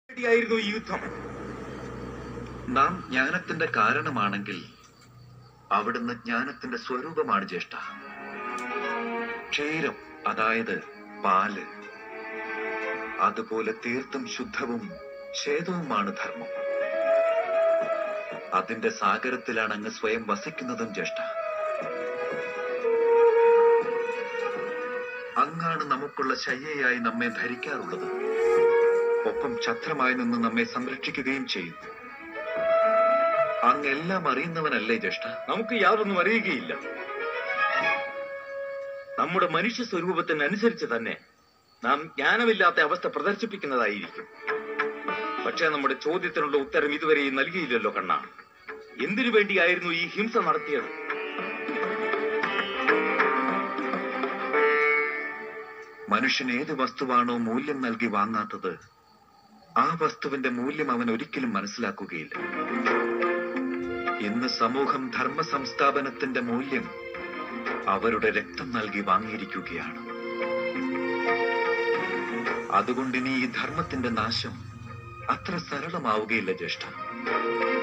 വേണ്ടിയായിരുന്നു ഈ യുദ്ധം നാം ജ്ഞാനത്തിന്റെ കാരണമാണെങ്കിൽ അവിടുന്ന് ജ്ഞാനത്തിന്റെ സ്വരൂപമാണ് ജ്യേഷ്ഠ ക്ഷീരം അതായത് പാല് അതുപോലെ തീർത്തും ശുദ്ധവും ശ്വേതവുമാണ് ധർമ്മം അതിന്റെ സാഗരത്തിലാണ് അങ്ങ് സ്വയം വസിക്കുന്നതും ജ്യേഷ്ഠ അങ്ങാണ് നമുക്കുള്ള ശയ്യയായി നമ്മെ ധരിക്കാറുള്ളത് ഒപ്പം ഛത്രമായി നിന്ന് നമ്മെ സംരക്ഷിക്കുകയും ചെയ്യുന്നു അങ്ങെല്ലാം അറിയുന്നവനല്ലേ ജ്യേഷ്ഠ നമുക്ക് യാതൊന്നും അറിയുകയില്ല നമ്മുടെ മനുഷ്യ സ്വരൂപത്തിനനുസരിച്ച് തന്നെ നാം ജ്ഞാനമില്ലാത്ത അവസ്ഥ പ്രദർശിപ്പിക്കുന്നതായിരിക്കും പക്ഷേ നമ്മുടെ ചോദ്യത്തിനുള്ള ഉത്തരം ഇതുവരെയും നൽകിയില്ലല്ലോ കണ്ണ എന്തിനു വേണ്ടിയായിരുന്നു ഈ ഹിംസ നടത്തിയത് മനുഷ്യൻ ഏത് വസ്തുവാണോ മൂല്യം നൽകി വാങ്ങാത്തത് ആ വസ്തുവിന്റെ മൂല്യം അവൻ ഒരിക്കലും മനസ്സിലാക്കുകയില്ല ഇന്ന് സമൂഹം ധർമ്മ സംസ്ഥാപനത്തിന്റെ മൂല്യം അവരുടെ രക്തം നൽകി വാങ്ങിയിരിക്കുകയാണ് അതുകൊണ്ട് ഇനി ഈ ധർമ്മത്തിന്റെ നാശം അത്ര സരളമാവുകയില്ല ജ്യേഷ്ഠ